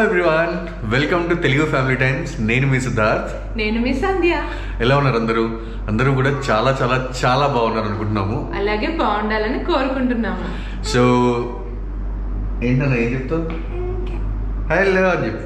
Everyone welcome to Telugu family times నేను మీ సిద్ధార్థ్ నేను మీ సంధ్య ఎలా ఉన్నారు అందరూ అందరూ కూడా చాలా చాలా చాలా బాగున్నారు అనుకుంటున్నాము అలాగే బాగుండాలని కోరుకుంటున్నాము సో ఏంటన్నా ఏం చెప్తావు హలో అని చెప్పు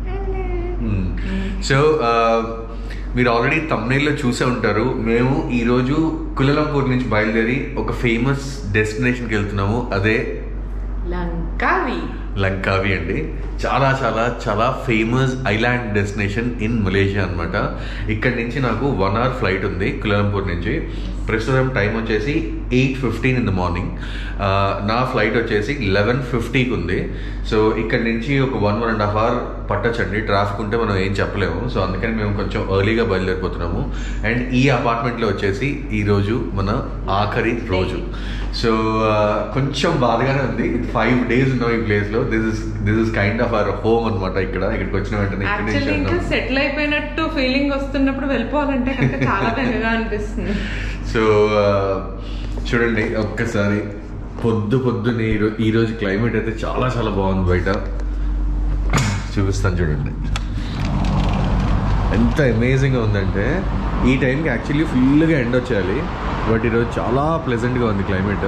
సో మీరు ఆల్రెడీ తమ్నైల్లో చూసే ఉంటారు మేము ఈరోజు కులలంపూర్ నుంచి బయలుదేరి ఒక ఫేమస్ డెస్టినేషన్కి వెళ్తున్నాము అదే లంకావి లంకావి అండి చాలా చాలా చాలా famous island destination in Malaysia అనమాట ఇక్కడ నుంచి నాకు వన్ అవర్ ఫ్లైట్ ఉంది కులాలంపూర్ నుంచి ప్రస్తుతం టైం వచ్చేసి eight fifteen in the morning నా ఫ్లైట్ వచ్చేసి లెవెన్ ఫిఫ్టీకి ఉంది సో ఇక్కడ నుంచి ఒక one one and half hour పట్టొచ్చండి ట్రాఫిక్ ఉంటే మనం ఏం చెప్పలేము సో అందుకని మేము కొంచెం ఎర్లీగా బయలుదేరిపోతున్నాము అండ్ ఈ అపార్ట్మెంట్లో వచ్చేసి ఈరోజు మన ఆఖరి రోజు సో కొంచెం బాధగానే ఉంది ఫైవ్ డేస్ ఉన్నాం ఈ ప్లేస్లో this is this is kind of our home అనమాట ఇక్కడ ఇక్కడికి వచ్చిన వెంటనే ఇక్కడ నుంచి యాక్చువల్లీ ఇంకా ఉన్నాం. సెటిల్ అయిపోయినట్టు ఫీలింగ్ వస్తున్నప్పుడు వెళ్ళిపోవాలంటే కనుక చాలా బెంగగా అనిపిస్తుంది సో ఆ, చూడండి ఒక్కసారి పొద్దు పొద్దునే ఈరో- ఈరోజు క్లైమేట్ అయితే చాలా చాలా బాగుంది బయట చూపిస్తాను చూడండి ఎంత అమేజింగ్గా ఉందంటే ఈ టైంకి యాక్చువల్లీ ఫుల్గా ఎండ్ వచ్చేయాలి బట్ ఈరోజు చాలా ప్లెజెంట్గా ఉంది క్లైమేట్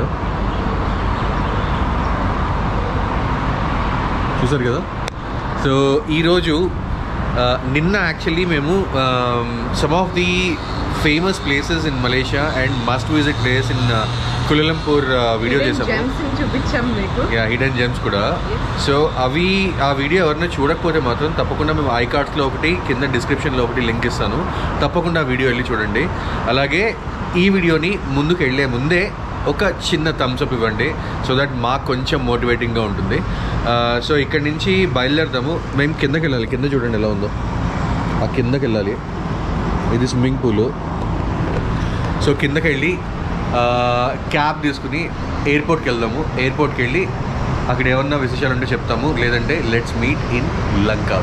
చూసారు కదా సో ఈరోజు ఆ, నిన్న యాక్చువల్లీ మేము some of the famous places in Malaysia and must visit place in Kuala Lumpur video చేసాము జెమ్స్ చూపించాం మీకు యా హిడెన్ జెమ్స్ కూడా సో అవి ఆ వీడియో ఎవరైనా చూడకపోతే మాత్రం తప్పకుండా మేము ఐ కార్డ్స్లో ఒకటి కింద డిస్క్రిప్షన్లో ఒకటి లింక్ ఇస్తాను తప్పకుండా ఆ వీడియో వెళ్ళి చూడండి అలాగే ఈ వీడియోని ముందుకు వెళ్ళే ముందే ఒక చిన్న థమ్స్అప్ ఇవ్వండి సో దట్ మాకు కొంచెం మోటివేటింగ్గా ఉంటుంది సో ఇక్కడి నుంచి బయలుదేరదాము మేము కిందకి వెళ్ళాలి కింద చూడండి ఎలా ఉందో ఆ కిందకి వెళ్ళాలి ఇది స్విమ్మింగ్ పూలు సో కిందకి వెళ్ళి ఆ, క్యాబ్ తీసుకుని ఎయిర్పోర్ట్కి వెళ్దాము ఎయిర్పోర్ట్కి వెళ్ళి అక్కడ ఏమన్నా విశేషాలు ఉంటే చెప్తాము లేదంటే లెట్స్ మీట్ ఇన్ లంకా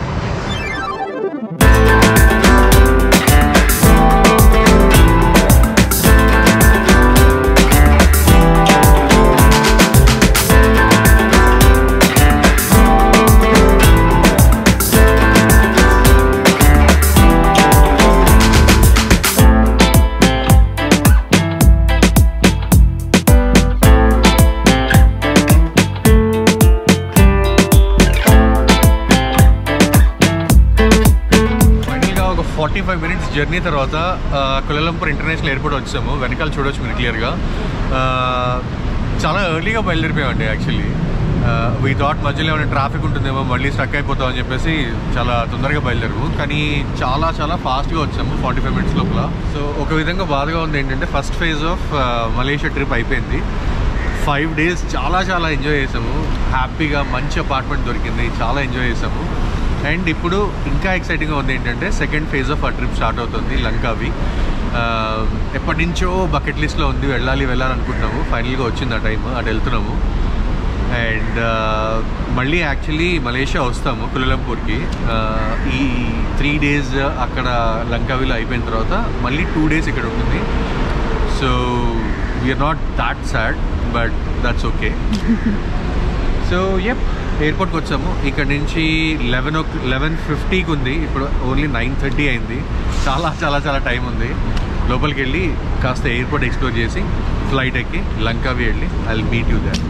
ఫైనల్గా ఒక ఫార్టీ ఫైవ్ మినిట్స్ జర్నీ తర్వాత కులంపూర్ ఇంటర్నేషనల్ ఎయిర్పోర్ట్ వచ్చాము వెనకాల చూడొచ్చు మీరు క్లియర్గా చాలా ఎర్లీగా బయలుదేరిపోయామండి యాక్చువల్లీ వీ థాట్ మధ్యలో ఏమైనా ట్రాఫిక్ ఉంటుందేమో మళ్ళీ స్ట్రక్ అయిపోతాం అని చెప్పేసి చాలా తొందరగా బయలుదేరము కానీ చాలా చాలా ఫాస్ట్గా వచ్చాము ఫార్టీ ఫైవ్ మినిట్స్ లోపల సో ఒక విధంగా బాధగా ఉంది ఏంటంటే first phase of Malaysia trip అయిపోయింది ఫైవ్ డేస్ చాలా చాలా ఎంజాయ్ చేసాము హ్యాపీగా మంచి అపార్ట్మెంట్ దొరికింది చాలా ఎంజాయ్ చేసాము అండ్ ఇప్పుడు ఇంకా ఎక్సైటింగ్గా ఉంది ఏంటంటే సెకండ్ ఫేజ్ ఆఫ్ ఆ ట్రిప్ స్టార్ట్ అవుతుంది లంకావి ఆ, ఎప్పటి నుంచో బకెట్ లిస్ట్లో ఉంది వెళ్ళాలి వెళ్ళాలనుకుంటున్నాము ఫైనల్గా వచ్చింది ఆ టైం అటు వెళ్తున్నాము అండ్ మళ్ళీ యాక్చువల్లీ మలేషియా వస్తాము కులంపూర్కి ఈ త్రీ డేస్ అక్కడ లంకావిలో అయిపోయిన తర్వాత మళ్ళీ టూ డేస్ ఇక్కడ ఉంటుంది so we're not that sad but that's okay so ఎప్ ఎయిర్పోర్ట్కి వచ్చాము ఇక్కడ నుంచి లెవెన్ ఓ లెవెన్ ఫిఫ్టీకి ఉంది ఇప్పుడు ఓన్లీ నైన్ థర్టీ అయింది చాలా చాలా చాలా టైం ఉంది లోపలికి వెళ్ళి కాస్త ఎయిర్పోర్ట్ ఎక్స్ప్లోర్ చేసి ఫ్లైట్ ఎక్కి లంకావి వెళ్ళి I meet you there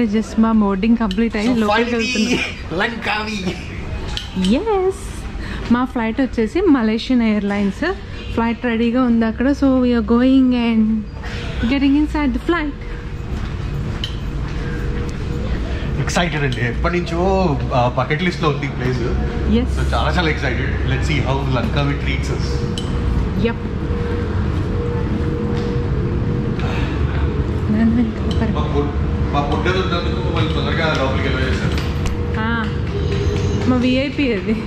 just మా బోర్డింగ్ కంప్లీట్ అయ్యి లోపలికి వెళ్తున్నాం లంకావి ఎస్ మా ఫ్లైట్ వచ్చేసి మలేషియన్ ఎయిర్లైన్స్ ఫ్లైట్ రెడీగా ఉంది అక్కడ so we're going and getting inside the flight excited అండి ఎప్పటి నుంచో బకెట్ లిస్ట్ లో ఉంది ప్లేస్ ఎస్ సో చాలా చాలా excited let see how Langkawi treats us yup మా ఫుడ్ మా ఫుడ్ అది ఉన్నందుకు మళ్ళీ తొందరగా లోపలికి వెళ్ళేసారు మా విఐపి అది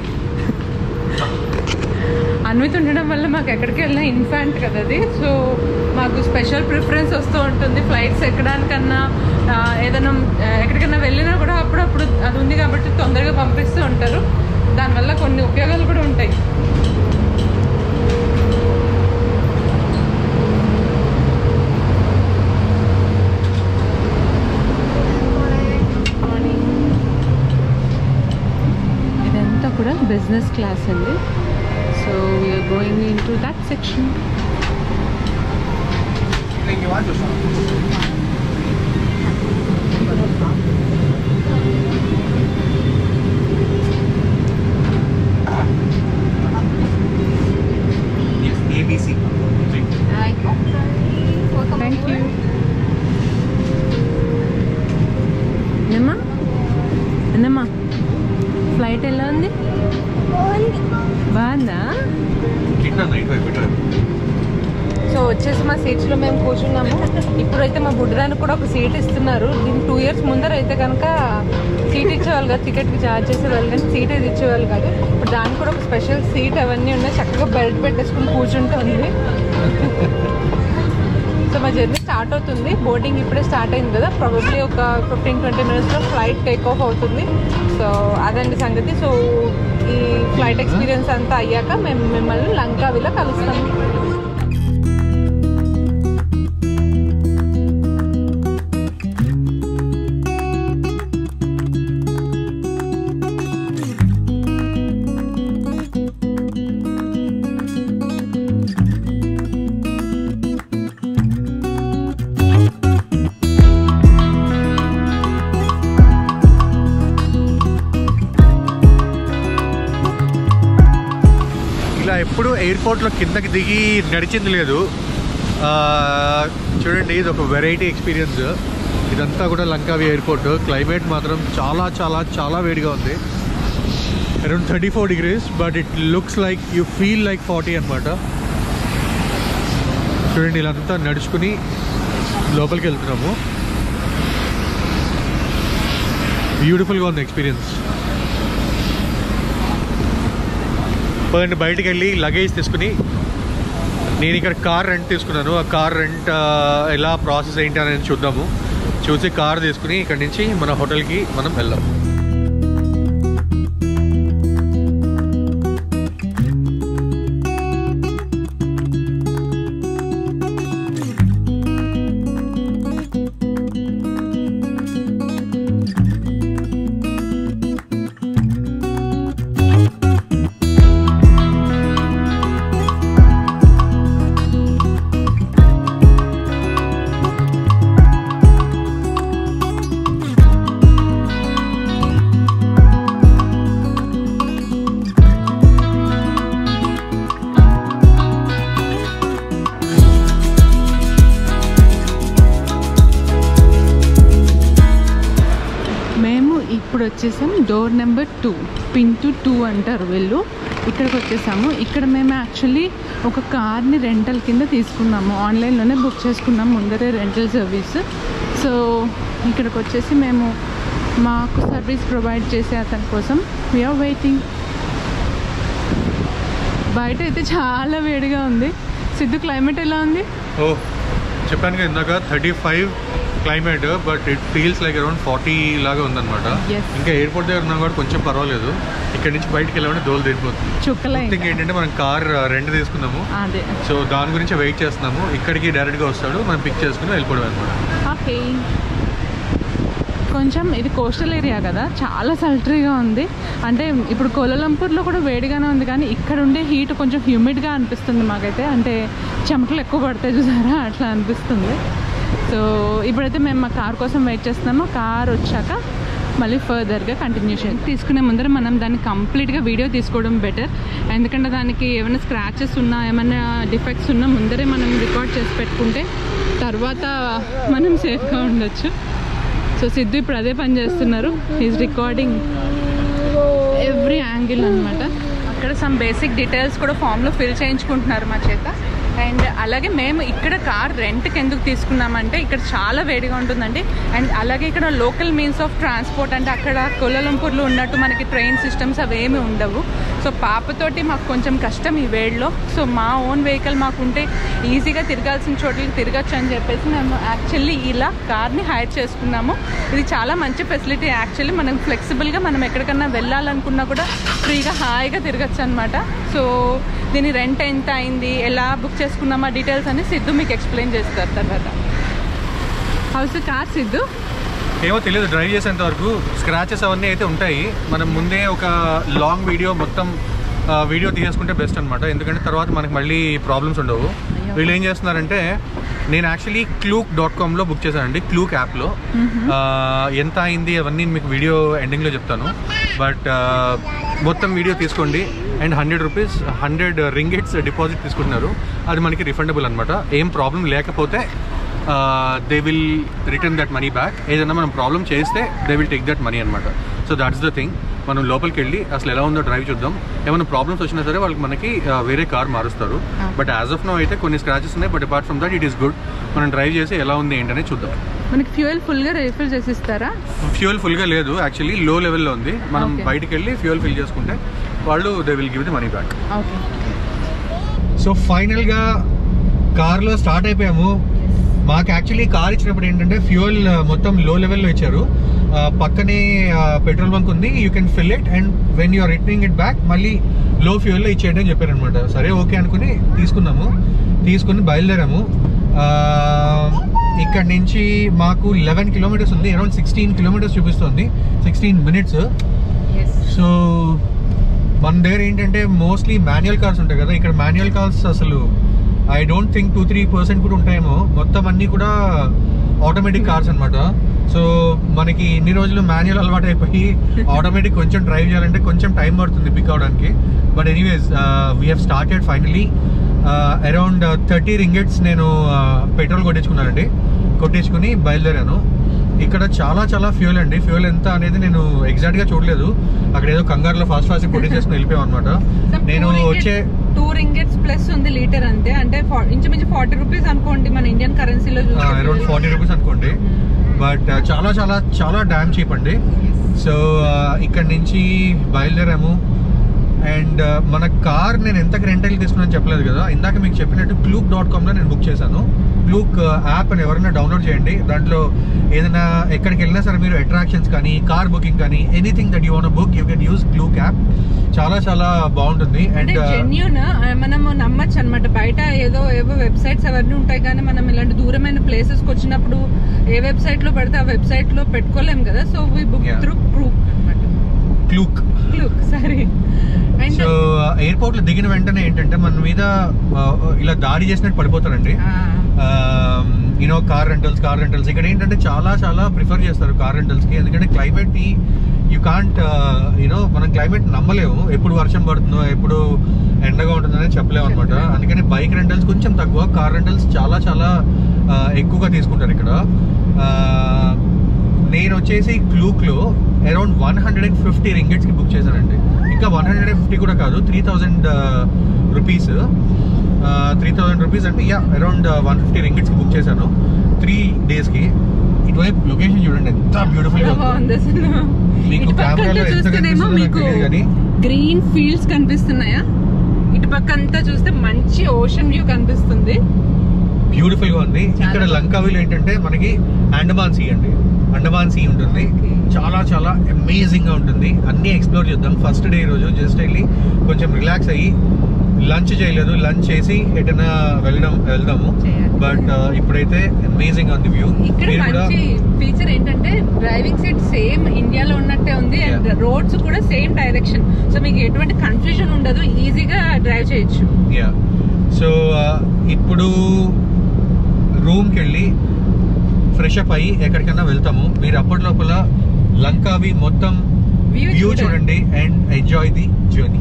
అన్విత్ ఉండడం వల్ల మాకు ఎక్కడికి వెళ్ళినా ఇన్ఫాంట్ కదా అది సో మాకు స్పెషల్ ప్రిఫరెన్స్ వస్తూ ఉంటుంది ఫ్లైట్స్ ఎక్కడానికన్నా ఆ, ఏదైనా ఆ, ఎక్కడికైనా వెళ్ళినా కూడా అప్పుడప్పుడు అది ఉంది కాబట్టి తొందరగా పంపిస్తూ ఉంటారు దానివల్ల కొన్ని ఉపయోగాలు కూడా ఉంటాయి ఇదంతా కూడా బిజినెస్ క్లాస్ అండి so we're going in to that section ABC thank you అన్నమ్మా అన్నమ్మా ఫ్లైట్ ఎలా ఉంది బాగుందా తిన్నా నైట్ వైపు పెట్టారు సో వచ్చేసి మా సీట్స్లో మేము కూర్చున్నాము ఇప్పుడైతే మా బుడ్డదానికి కూడా ఒక సీట్ ఇస్తున్నారు దీనికి టూ ఇయర్స్ ముందర అయితే కనుక సీట్ ఇచ్చేవాళ్ళు కాదు టికెట్కి ఛార్జ్ చేసేవాళ్ళు కానీ సీట్ అయితే ఇచ్చేవాళ్ళు కాదు ఇప్పుడు దానికి కూడా ఒక స్పెషల్ సీట్ అవన్నీ ఉన్నాయి చక్కగా బెల్ట్ పెట్టేసుకుని కూర్చుంటుంది సో మా జర్నీ స్టార్ట్ అవుతుంది బోర్డింగ్ ఇప్పుడే స్టార్ట్ అయింది కదా ప్రాబబ్లీ ఒక ఫిఫ్టీన్ ట్వంటీ మినిట్స్లో ఫ్లైట్ టేక్ ఆఫ్ అవుతుంది సో అదండి సంగతి సో ఈ ఫ్లైట్ ఎక్స్పీరియన్స్ అంతా అయ్యాక మేము మిమ్మల్ని లంకావిలో కలుస్తాము ఇలా ఎప్పుడు ఎయిర్పోర్ట్లో కిందకి దిగి నడిచింది లేదు ఆ, చూడండి ఇది ఒక వెరైటీ ఎక్స్పీరియన్స్ ఇదంతా కూడా లంకావి ఎయిర్పోర్ట్ క్లైమేట్ మాత్రం చాలా చాలా చాలా వేడిగా ఉంది around thirty four degrees but it looks like you feel like forty అనమాట చూడండి ఇలాంతా నడుచుకుని లోపలికి వెళ్తున్నాము బ్యూటిఫుల్గా ఉంది ఎక్స్పీరియన్స్ పదండి బయటికి వెళ్ళి లగేజ్ తీసుకుని నేను ఇక్కడ కార్ రెంట్ తీసుకున్నాను ఆ కార్ రెంట్ ఆ, ఎలా ప్రాసెస్ ఏంటి అనేది చూద్దాము చూసి కార్ తీసుకుని ఇక్కడ నుంచి మన హోటల్కి మనం వెళ్దాం మేము ఇప్పుడు వచ్చేసాం డోర్ నెంబర్ టూ పిన్ టు టూ అంటారు వీళ్ళు ఇక్కడికి వచ్చేసాము ఇక్కడ మేము యాక్చువల్లీ ఒక కార్ని రెంటల్ కింద తీసుకున్నాము ఆన్లైన్లోనే బుక్ చేసుకున్నాము ముందరే రెంటల్ సర్వీస్ సో ఇక్కడికి వచ్చేసి మేము మాకు సర్వీస్ ప్రొవైడ్ చేసే అతని కోసం వీఆర్ వెయిటింగ్ బయట అయితే చాలా వేడిగా ఉంది సిద్ధు క్లైమేట్ ఎలా ఉంది ఓ చెప్పాను కదా ఇందాక thirty five climate but it feels like around forty లాగా ఉందన్నమాట Yes. ఇంకా ఎయిర్పోర్ట్ దగ్గర ఉన్నా కూడా కొంచెం పర్వాలేదు ఇక్కడ నుంచి బయటికి వెళ్ళామంటే దోలు తీరిపోతుంది చుక్కలే థింగ్ ఏంటంటే మనం కార్ రెంట్ తీసుకున్నాము అదే సో దాని గురించి వెయిట్ చేస్తున్నాము ఇక్కడికి డైరెక్ట్గా వస్తాడు మనం పిక్ చేసుకుని వెళ్ళిపోవడం అనమాట ఓకే కొంచెం ఇది కోస్టల్ ఏరియా కదా చాలా సల్టరీగా ఉంది అంటే ఇప్పుడు కోలాలంపూర్లో కూడా వేడిగానే ఉంది కానీ ఇక్కడ ఉండే హీట్ కొంచెం హ్యూమిడ్గా అనిపిస్తుంది మాకైతే అంటే చెమటలు ఎక్కువ పడతాయి చూసారా అట్లా అనిపిస్తుంది సో ఇప్పుడైతే మేము మా కార్ కోసం వెయిట్ చేస్తున్నాము కార్ వచ్చాక మళ్ళీ ఫర్దర్గా కంటిన్యూషన్ తీసుకునే ముందర మనం దాన్ని కంప్లీట్గా వీడియో తీసుకోవడం బెటర్ ఎందుకంటే దానికి ఏమైనా స్క్రాచెస్ ఉన్నా ఏమైనా డిఫెక్ట్స్ ఉన్నా ముందరే మనం రికార్డ్ చేసి పెట్టుకుంటే తర్వాత మనం సేఫ్గా ఉండొచ్చు సో సిద్ధు ఇప్పుడు అదే పని చేస్తున్నారు ఈజ్ రికార్డింగ్ ఎవ్రీ యాంగిల్ అనమాట అక్కడ సమ్ బేసిక్ డీటెయిల్స్ కూడా ఫామ్లో ఫిల్ చేయించుకుంటున్నారు మా చేత అండ్ అలాగే మేము ఇక్కడ కార్ రెంట్కి ఎందుకు తీసుకున్నామంటే ఇక్కడ చాలా వేడిగా ఉంటుందండి అండ్ అలాగే ఇక్కడ లోకల్ మీన్స్ ఆఫ్ ట్రాన్స్పోర్ట్ అంటే అక్కడ కొలలంపూర్లో ఉన్నట్టు మనకి ట్రైన్ సిస్టమ్స్ అవేమి ఉండవు సో పాపతోటి మాకు కొంచెం కష్టం ఈ వేడిలో సో మా ఓన్ వెహికల్ మాకుంటే ఈజీగా తిరగాల్సిన చోట్లకి తిరగచ్చు అని చెప్పేసి మేము యాక్చువల్లీ ఇలా కార్ని హైర్ చేసుకున్నాము ఇది చాలా మంచి ఫెసిలిటీ యాక్చువల్లీ మనం ఫ్లెక్సిబుల్గా మనం ఎక్కడికన్నా వెళ్ళాలనుకున్నా కూడా ఫ్రీగా హాయిగా తిరగచ్చు అనమాట సో దీని రెంట్ ఎంత అయింది ఎలా బుక్ చేసుకున్నామా డీటెయిల్స్ అని సిద్ధు మీకు ఎక్స్ప్లెయిన్ చేస్తారు తర్వాత హౌస్ కార్ సిద్ధు ఏమో తెలియదు డ్రైవ్ చేసేంత వరకు స్క్రాచెస్ అవన్నీ అయితే ఉంటాయి మనం ముందే ఒక లాంగ్ వీడియో మొత్తం ఆ, వీడియో తీసేసుకుంటే బెస్ట్ అనమాట ఎందుకంటే తర్వాత మనకి మళ్ళీ ప్రాబ్లమ్స్ ఉండవు వీళ్ళు ఏం చేస్తున్నారంటే నేను యాక్చువల్లీ క్లూక్ డాట్ కామ్లో బుక్ చేశానండి క్లూక్ యాప్లో ఎంత అయింది అవన్నీ మీకు వీడియో ఎండింగ్లో చెప్తాను బట్ మొత్తం వీడియో తీసుకోండి and hundred rupees hundred ringgits deposit తీసుకుంటున్నారు అది మనకి రిఫండబుల్ అనమాట ఏం ప్రాబ్లం లేకపోతే they will return that money back ఏదైనా మనం ప్రాబ్లం చేస్తే they will take that money అనమాట సో దాట్స్ ద థింగ్ మనం లోపలికి వెళ్ళి అసలు ఎలా ఉందో డ్రైవ్ చూద్దాం ఏమైనా ప్రాబ్లమ్స్ వచ్చినా సరే వాళ్ళకి మనకి ఆ, వేరే కార్ మారుస్తారు బట్ యాజ్ ఆఫ్ నో అయితే కొన్ని స్క్రాచెస్ ఉన్నాయి but apart from that it is good మనం డ్రైవ్ చేసి ఎలా ఉంది ఏంటనే చూద్దాం మనకి ఫ్యూయల్ ఫుల్గా రీఫిల్ చేసి ఇస్తారా ఫ్యూయల్ ఫుల్గా లేదు యాక్చువల్లీ లో లెవెల్లో ఉంది మనం Okay. బయటికి వెళ్ళి ఫ్యూయల్ ఫిల్ చేసుకుంటే వాళ్ళు they will give the money back okay so ఫైనల్గా కార్లో స్టార్ట్ అయిపోయాము మాకు యాక్చువల్లీ కార్ ఇచ్చినప్పుడు ఏంటంటే ఫ్యూయల్ మొత్తం లో లెవెల్లో ఇచ్చారు ఆ, పక్కనే పెట్రోల్ బంక్ ఉంది you can fill it and when you're returning it back మళ్ళీ లో ఫ్యూయల్లో ఇచ్చేయండి అని చెప్పారు అనమాట సరే ఓకే అనుకుని తీసుకున్నాము తీసుకుని బయలుదేరాము ఆ, ఇక్కడ నుంచి మాకు లెవెన్ కిలోమీటర్స్ ఉంది అరౌండ్ సిక్స్టీన్ కిలోమీటర్స్ చూపిస్తుంది సిక్స్టీన్ మినిట్స్ సో మన దగ్గర ఏంటంటే మోస్ట్లీ మాన్యువల్ కార్స్ ఉంటాయి కదా ఇక్కడ మాన్యువల్ కార్స్ అసలు I don't think two three percent కూడా ఉంటాయేమో మొత్తం అన్ని కూడా ఆటోమేటిక్ కార్స్ అన్నమాట సో మనకి ఇన్ని రోజులు మాన్యువల్ అలవాటు అయిపోయి ఆటోమేటిక్ కొంచెం డ్రైవ్ చేయాలంటే కొంచెం టైం పడుతుంది పిక్ అవడానికి but anyways we have started finally around thirty ringgits నేను పెట్రోల్ కొట్టించుకున్నానండి కొట్టించుకుని బయలుదేరాను ఇక్కడ చాలా చాలా ఫ్యూయల్ అండి ఫ్యూయల్ ఎంత అనేది నేను ఎగ్జాక్ట్ గా చూడలేదు అక్కడ ఏదో కంగారులో ఫాస్ట్ ఫాస్ట్ కొట్టించేసుకుని వెళ్ళిపోయాం అనమాట నేను వచ్చే టూ రింగెట్స్ ప్లస్ ఉంది లీటర్ అంతే అంటే ఫా- ఇంచుమించు ఫార్టీ రూపీస్ అనుకోండి మన ఇండియన్ కరెన్సీలో అరౌండ్ ఫార్టీ రూపీస్ అనుకోండి బట్ చాలా చాలా చాలా డ్యామ్ చీప్ అండి సో ఇక్కడ నుంచి బయలుదేరాము అండ్ మన కార్ నేను ఎంత రెంటల్ తీసుకున్నాను చెప్పలేదు కదా ఇందాక మీకు చెప్పినట్టు క్లూక్ డాట్ కామ్లో నేను బుక్ చేశాను క్లూక్ యాప్ అని ఎవరైనా డౌన్లోడ్ చేయండి దాంట్లో ఏదైనా ఎక్కడికి వెళ్ళినా సరే మీరు అట్రాక్షన్స్ కానీ కార్ బుకింగ్ కానీ anything that you want book you can use Klook app చాలా చాలా బాగుంటుంది అంటే అండ్ జెన్యున్ మనము నమ్మచ్చు అనమాట బయట ఏదో ఏవో వెబ్సైట్స్ అవన్నీ ఉంటాయి కానీ మనం ఇలాంటి దూరమైన ప్లేసెస్ కి వచ్చినప్పుడు ఏ వెబ్సైట్ లో పడితే ఆ వెబ్సైట్ లో పెట్టుకోలేం కదా so we book Yeah. Through Klook అనమాట క్లూక్ క్లూక్ సరే అండ్ సో ఎయిర్పోర్ట్ లో దిగిన వెంటనే ఏంటంటే మన మీద ఆ, ఇలా దాడి చేసినట్టు పడిపోతారండి you know car rentals car rentals ఇక్కడ ఏంటంటే చాలా చాలా ప్రిఫర్ చేస్తారు కార్ రెంటల్స్ కి ఎందుకంటే క్లైమేట్ ని యూ కాంట్ యూనో మనం క్లైమేట్ నమ్మలేము ఎప్పుడు వర్షం పడుతుందో ఎప్పుడు ఎండగా ఉంటుందని చెప్పలేము అనమాట అందుకని బైక్ రెంటల్స్ కొంచెం తక్కువ కార్ రెంటల్స్ చాలా చాలా ఆ, ఎక్కువగా తీసుకుంటారు ఇక్కడ ఆ, నేను వచ్చేసి క్లూక్ లో around one hundred and fifty ringgits కి బుక్ చేశానండి ఇంకా వన్ హండ్రెడ్ అండ్ ఫిఫ్టీ కూడా కాదు three thousand rupees three thousand rupees అంటే yeah around one fifty ringgits కి బుక్ చేశాను త్రీ డేస్ కి ఇటువైపు లొకేషన్ చూడండి ఎంత బ్యూటిఫుల్ గా ఉందో. బాగుంది అసలు మీకు ఇటు పక్క కెమెరాలో అంతా ఎంత చూస్తేనేమో కనిపిస్తుందో నాకు మీకు తెలియదు కానీ గ్రీన్ ఫీల్డ్స్ కనిపిస్తున్నాయా ఇటు పక్క అంతా చూస్తే మంచి ఓషన్ వ్యూ కనిపిస్తుంది బ్యూటిఫుల్ గా ఉంది చాలా ఇక్కడ బాగుంది. లంకావిలో ఏంటంటే మనకి అండమాన్ సీ అండి అండమాన్ సీ ఉంటుంది Okay. చాలా చాలా అమేజింగ్ గా ఉంటుంది అన్ని ఎక్స్ప్లోర్ చేద్దాం ఫస్ట్ డే రోజు జస్ట్ వెళ్ళి కొంచెం రిలాక్స్ అయ్యి లంచ్ చేయలేదు లంచ్ చేసి ఎటైనా వెళ్ళడం వెళ్దాము చేయాలి. బట్ ఇప్పుడైతే అమేజింగ్ ఉంది వ్యూ ఇక్కడ మీరు కూడా మంచి ఫీచర్ ఏంటంటే డ్రైవింగ్ సీట్ సేమ్ ఇండియాలో ఉన్నట్టే ఉంది అండ్ Yeah. రోడ్స్ కూడా సేమ్ డైరెక్షన్ సో మీకు ఎటువంటి కన్ఫ్యూజన్ ఉండదు ఈజీగా డ్రైవ్ చేయొచ్చు యా సో ఇప్పుడు రూమ్కి వెళ్ళి ఫ్రెష్ అప్ అయ్యి ఎక్కడికైనా వెళ్తాము మీరు అప్పటి లోపల లంకావి మొత్తం View వ్యూ చూడండి. చూడండి అండ్ ఎంజాయ్ ది జర్నీ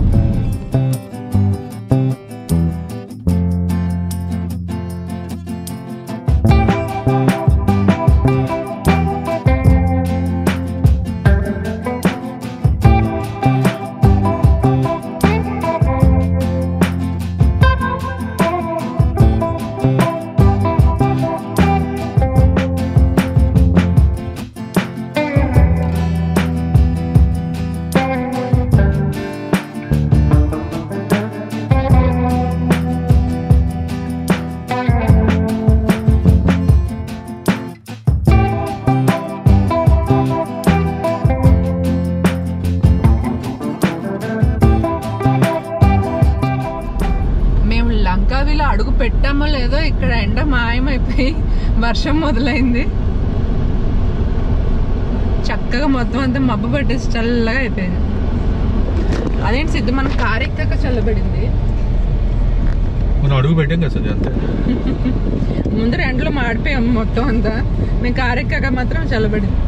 మేము లంకావిలో అడుగు పెట్టామో లేదో ఇక్కడ ఎండ మాయమైపోయి వర్షం మొదలైంది చక్కగా మొత్తం అంతా మబ్బు పట్టేసి చల్లగా అయిపోయింది అదేంటి సిద్ధు మన కారు ఎక్కాక చల్లబడింది మనం అడుగు పెట్టాం కదా సరే అంతే ముందర ఎండలో మాడిపోయాం మొత్తం అంతా మేము కారు ఎక్కాక మాత్రం చల్లబడింది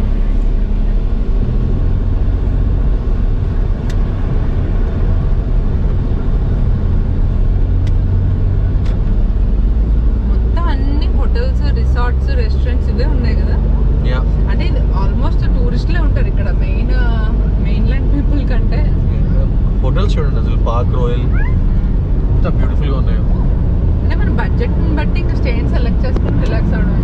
మొత్తం అన్ని హోటల్స్ రిసార్ట్స్ రెస్టారెంట్స్ ఇవే ఉన్నాయి కదా యా అంటే ఇది ఆల్మోస్ట్ టూరిస్ట్లే ఉంటారు ఇక్కడ మెయిన్ మెయిన్ ల్యాండ్ పీపుల్ కంటే హోటల్స్ చూడండి అసలు పార్క్ రాయల్ ఎంత బ్యూటిఫుల్ గా ఉన్నాయో అంటే మన బడ్జెట్ బట్టి ఇంకా స్టేని సెలెక్ట్ చేసుకుని రిలాక్స్ అవడం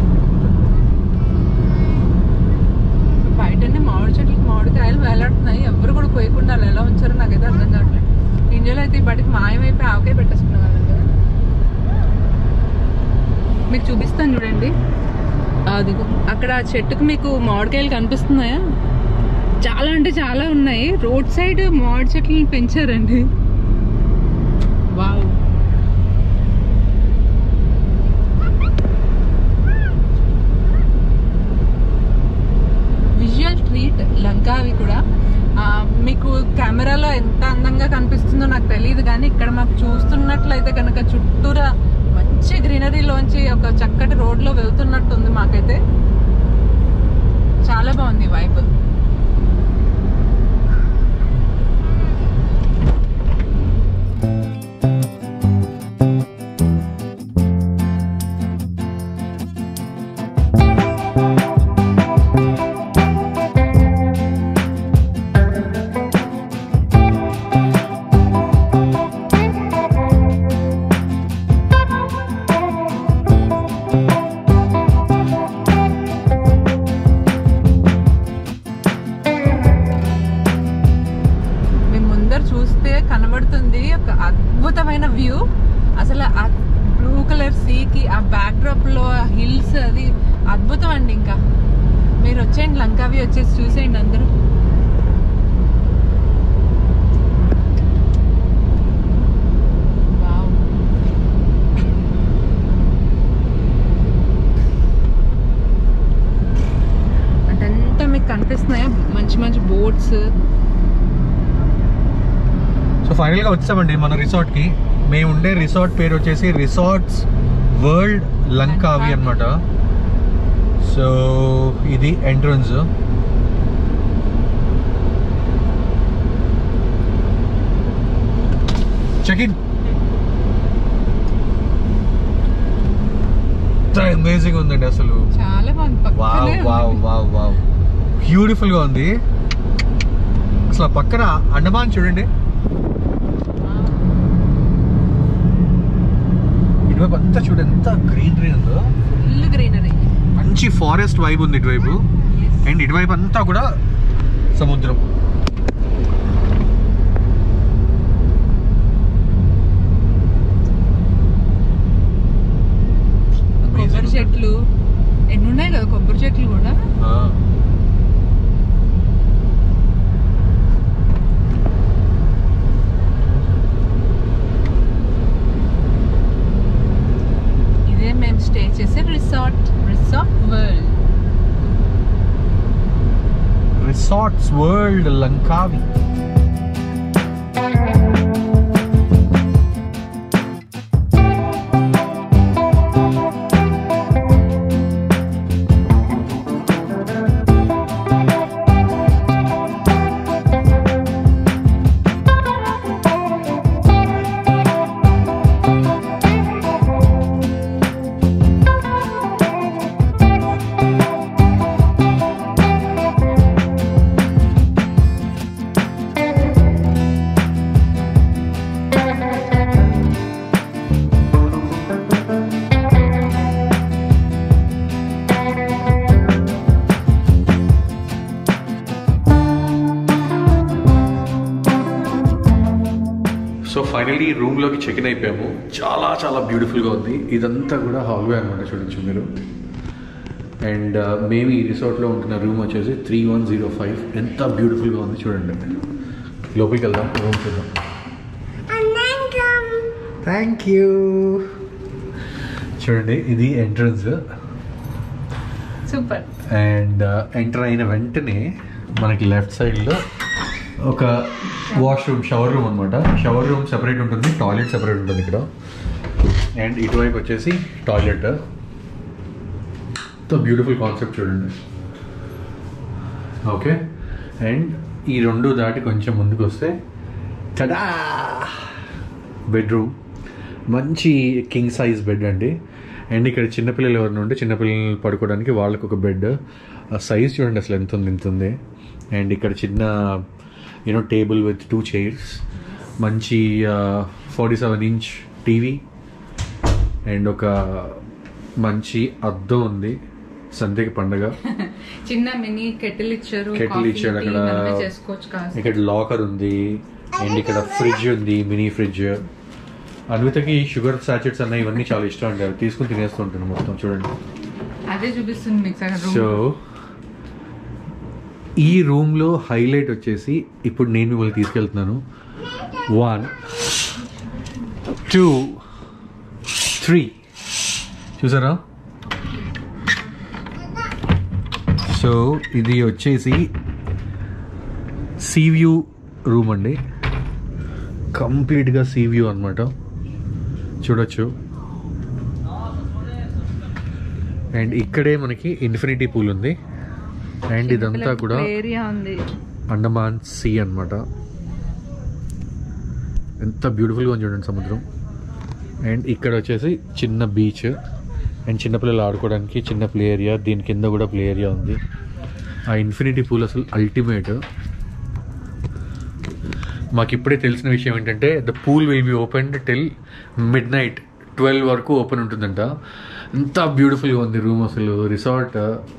బయటనే మామిడి చెట్లకి మామిడికాయలు వేలాడుతున్నాయి ఎవరు కూడా పోయకుండా అలా ఎలా ఉంచారో నాకైతే అర్థం కావట్లేదు ఇండియాలో అయితే ఈ బడికి మాయమైపోయి ఆవకాయ పెట్టేసుకునే వాళ్ళం కదా మీకు చూపిస్తాను చూడండి అదిగో అక్కడ ఆ చెట్టుకు మీకు మామిడికాయలు కనిపిస్తున్నాయా చాలా అంటే చాలా ఉన్నాయి రోడ్ సైడ్ మామిడి చెట్లను పెంచారండి వావ్ విజువల్ ట్రీట్ లంకా అవి కూడా ఆ, మీకు కెమెరాలో ఎంత అందంగా కనిపిస్తుందో నాకు తెలియదు కానీ ఇక్కడ మాకు చూస్తున్నట్లయితే కనుక చుట్టూరా మంచి గ్రీనరీలోంచి ఒక చక్కటి రోడ్లో వెళ్తున్నట్టుంది మాకైతే చాలా బాగుంది వైబ్ మేము ముందర చూస్తే కనబడుతుంది ఒక అద్భుతమైన వ్యూ అసలు ఆ బ్లూ కలర్ సీకి ఆ బ్యాక్డ్రాప్ లో హిల్స్ అది అద్భుతం అండి ఇంకా మీరు వచ్చేయండి లంకావి వచ్చేసి చూసేయండి అందరూ వావ్. అటంతా మీకు కనిపిస్తున్నాయా మంచి మంచి బోట్స్ సో ఫైనల్ గా వచ్చామండి మన రిసార్ట్ కి మేము ఉండే రిసార్ట్ పేరు వచ్చేసి రిసార్ట్స్ వరల్డ్ లంకావి అన్నమాట సో ఇది ఎంట్రన్స్ చెక్ ఇన్ అమేజింగ్ ఉందండి అసలు చాలా బాగుంది వావ్ పక్కనే వావ్ ఉంది. వావ్ వావ్ బ్యూటిఫుల్ గా ఉంది అసలు ఆ పక్కన అండమాన్ చూడండి వావ్. ఇటువైపు అంతా చూడండి ఎంత గ్రీనరీ ఉందో ఫుల్ గ్రీనరీ మంచి ఫారెస్ట్ వైబ్ ఉంది ఇటువైపు అండ్ ఇటువైపు అంతా కూడా సముద్రం కొబ్బరి చెట్లు ఎన్ని ఉన్నాయి కదా కొబ్బరి చెట్లు కూడా ఆ. ఇదే మేము స్టే చేసే resort resort world resorts world Langkawi finally రూమ్లోకి చెక్ ఇన్ అయిపోయాము చాలా చాలా బ్యూటిఫుల్గా ఉంది ఇదంతా కూడా హాల్వే అనమాట చూడొచ్చు మీరు అండ్ మేము ఈ రిసార్ట్లో ఉంటున్న రూమ్ వచ్చేసి త్రీ వన్ జీరో ఫైవ్ ఎంత బ్యూటిఫుల్గా ఉంది చూడండి లోపలికి వెళ్దాం రూమ్ చూద్దాం థ్యాంక్ యూ చూడండి ఇది ఎంట్రన్స్ సూపర్ అండ్ ఎంటర్ అయిన వెంటనే మనకి లెఫ్ట్ సైడ్లో ఒక వాష్రూమ్ షవర్ రూమ్ అనమాట షవర్ రూమ్ సెపరేట్ ఉంటుంది టాయిలెట్ సెపరేట్ ఉంటుంది ఇక్కడ అండ్ ఇటువైపు వచ్చేసి టాయిలెట్ తో బ్యూటిఫుల్ కాన్సెప్ట్ చూడండి ఓకే అండ్ ఈ రెండు దాటి కొంచెం ముందుకు వస్తే టడా బెడ్రూమ్ మంచి కింగ్ సైజ్ బెడ్ అండి అండ్ ఇక్కడ చిన్నపిల్లలు ఎవరిని ఉంటే చిన్నపిల్లలు పడుకోవడానికి వాళ్ళకు ఒక బెడ్ ఆ సైజ్ చూడండి అసలు ఎంత ఉంది ఎంత ఉంది అండ్ ఇక్కడ చిన్న you know table with two chairs మంచి forty seven inch TV and ఒక మంచి అద్దం ఉంది సంధ్యకి పండగ చిన్న మినీ కెటిల్ ఇచ్చారు Kettle coffee, ఇచ్చారు tea అక్కడ. మనమే చేసుకోవచ్చు కాస్త ఇక్కడ లాకర్ ఉంది అండ్ ఇక్కడ ఫ్రిడ్జ్ ఉంది మినీ ఫ్రిడ్జ్ అన్వితకి షుగర్ సాచెట్స్ అన్న ఇవన్నీ చాలా ఇష్టం అండి అవి తీసుకుని తినేస్తుంటాను మొత్తం చూడండి అదే చూపిస్తుంది మీకు సగం సో రూమ్ ఈ రూమ్లో హైలైట్ వచ్చేసి ఇప్పుడు నేను మిమ్మల్ని తీసుకెళ్తున్నాను వన్ టూ త్రీ చూసారా సో ఇది వచ్చేసి సీ వ్యూ రూమ్ అండి కంప్లీట్గా సీ వ్యూ అనమాట చూడొచ్చు అండ్ ఇక్కడే మనకి ఇన్ఫినిటీ పూల్ ఉంది అండ్ ఇదంతా కూడా ఏరియా ఉంది అండమాన్ సీ అన్నమాట ఎంత బ్యూటిఫుల్గా ఉంది చూడండి సముద్రం అండ్ ఇక్కడ వచ్చేసి చిన్న బీచ్ అండ్ చిన్నపిల్లలు ఆడుకోవడానికి చిన్న ప్లే ఏరియా దీని కింద కూడా ప్లే ఏరియా ఉంది ఆ ఇన్ఫినిటీ పూల్ అసలు అల్టిమేట్ మాకు ఇప్పుడే తెలిసిన విషయం ఏంటంటే the pool will be open till midnight twelve వరకు ఓపెన్ ఉంటుందంట ఎంత బ్యూటిఫుల్గా ఉంది రూమ్ అసలు రిసార్ట్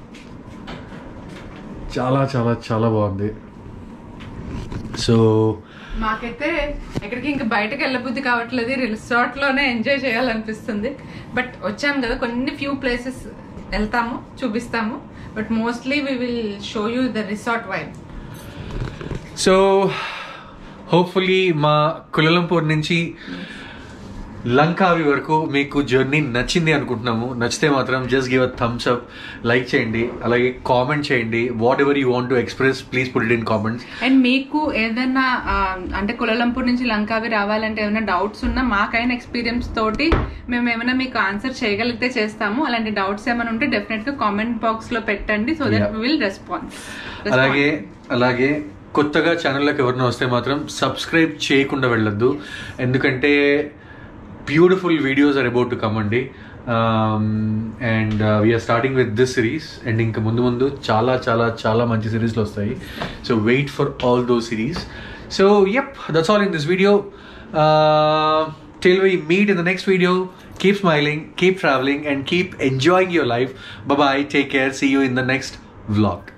చాలా చాలా చాలా బాగుంది సో మాకైతే ఎక్కడికి ఇంకా బయటకు వెళ్ళబుద్ధి కావట్లేదు రిసార్ట్ లోనే ఎంజాయ్ చేయాలనిపిస్తుంది బట్ వచ్చాం కదా కొన్ని ఫ్యూ ప్లేసెస్ వెళ్తాము చూపిస్తాము but mostly we will show you the resort vibe so hopefully మా కులలంపూర్ నుంచి లంకావి వరకు మీకు జర్నీ నచ్చింది అనుకుంటున్నాము నచ్చితే మాత్రం just give a thumbs up like చేయండి అలాగే కామెంట్ చేయండి whatever you want to express please put it in comments and మీకు ఏదైనా ఆ, అంటే కులలంపూర్ నుంచి లంకావి రావాలంటే ఏమైనా డౌట్స్ ఉన్నా మాకైన ఎక్స్పీరియన్స్ తోటి మేము ఏమైనా మీకు ఆన్సర్ చేయగలిగితే చేస్తాము అలాంటి డౌట్స్ ఏమైనా ఉంటే డెఫినెట్ గా కామెంట్ బాక్స్ లో పెట్టండి so that Yeah. Will response అలాగే అలాగే కొత్తగా ఛానల్లోకి ఎవరైనా వస్తే మాత్రం సబ్స్క్రైబ్ చేయకుండా వెళ్ళొద్దు ఎందుకంటే beautiful videos are about to come అండి and we're starting with this series and ఇంకా ముందు ముందు చాలా చాలా చాలా మంచి సిరీస్లు వస్తాయి so wait for all those series so yup that's all in this video till we meet in the next video keep smiling keep traveling and keep enjoying your life bye bye take care see you in the next vlog